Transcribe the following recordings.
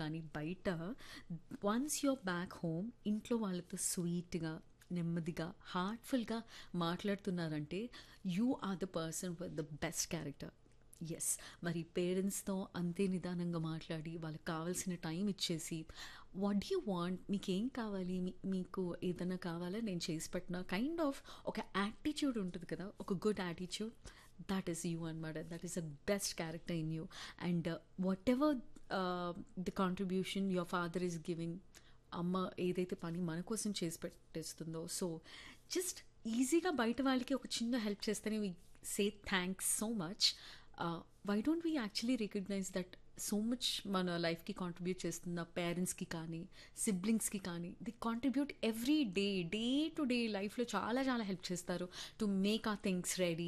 కానీ బయట once your back home ఇంట్లో వాళ్ళతో స్వీట్గా నెమ్మదిగా హార్ట్ఫుల్గా మాట్లాడుతున్నారంటే you are the person with the best character yes మరి పేరెంట్స్తో అంతే నిదానంగా మాట్లాడి వాళ్ళకి కావాల్సిన టైం ఇచ్చేసి వాట్ యూ వాంట్ మీకు ఏం కావాలి మీ- మీకు ఏదైనా కావాలా నేను చేసి పెట్టిన కైండ్ ఆఫ్ ఒక యాటిట్యూడ్ ఉంటుంది కదా ఒక good attitude that is you అనమాట that is the best character in you and whatever the contribution your father is giving అమ్మ ఏదైతే పని మన కోసం చేసి పెట్టేస్తుందో సో జస్ట్ ఈజీగా బయట వాళ్ళకి ఒక చిన్న హెల్ప్ చేస్తేనే we say thanks so much why don't we actually recognise that so much మన లైఫ్కి కాంట్రిబ్యూట్ చేస్తున్న పేరెంట్స్కి కానీ సిబ్లింగ్స్కి కానీ the contribute every day day to day లైఫ్లో చాలా చాలా హెల్ప్ చేస్తారు టు మేక్ ఆ థింగ్స్ రెడీ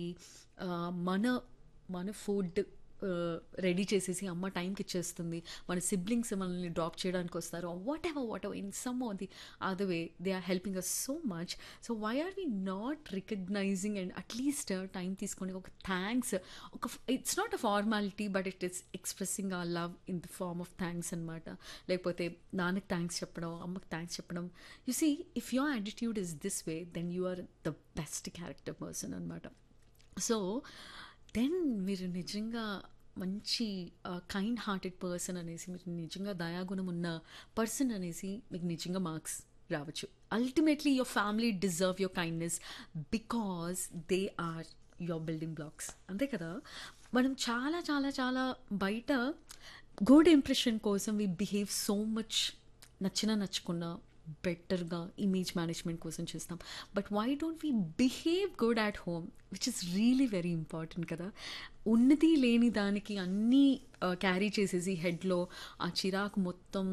మన మన ఫుడ్ రెడీ చేసేసి అమ్మ టైంకి ఇచ్చేస్తుంది మన సిబ్లింగ్స్ మనల్ని డ్రాప్ చేయడానికి వస్తారు whatever whatever in some on the other way they are helping us so much so why are we not recognising and at least time తీసుకొని ఒక థ్యాంక్స్ ఒక it's not a formality but it is expressing ఆ love in the form of thanks అనమాట లేకపోతే నాన్నకి thanks చెప్పడం అమ్మకి thanks చెప్పడం you see if your attitude is this way then you are the best character person అనమాట so then మీరు నిజంగా మంచి కైండ్ హార్టెడ్ పర్సన్ అనేసి మీరు నిజంగా దయాగుణం ఉన్న పర్సన్ అనేసి మీకు నిజంగా మార్క్స్ రావచ్చు ultimately your family deserve your kindness because they are your building blocks అంతే కదా మనం చాలా చాలా చాలా బయట గుడ్ ఇంప్రెషన్ కోసం వి బిహేవ్ సో మచ్ నచ్చినా నచ్చకుండా బెటర్గా ఇమేజ్ మేనేజ్మెంట్ కోసం చేస్తాం but why don't we behave good at home which is really very important కదా ఉన్నది లేని దానికి అన్నీ క్యారీ చేసేసి హెడ్లో ఆ చిరాకు మొత్తం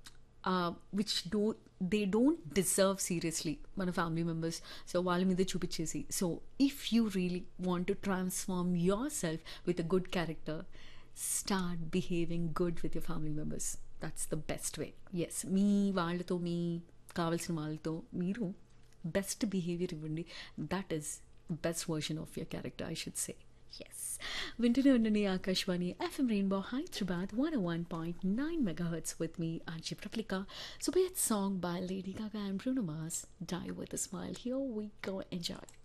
which do they don't deserve seriously మన ఫ్యామిలీ మెంబర్స్ సో వాళ్ళ మీద చూపించేసి so if you really want to transform yourself with a good character start behaving good with your family members that's the best way yes మీ వాళ్ళతో మీ కావాల్సిన వాళ్ళతో మీరు బెస్ట్ బిహేవియర్ ఇవ్వండి that is best version of your character I should say yes వింటూనే ఉండండి Akashvani FM rainbow Hyderabad one one point nine megahertz with me RJ ప్రప్లిక so bet song by Lady Gaga and Bruno Mars die with smile here we go enjoy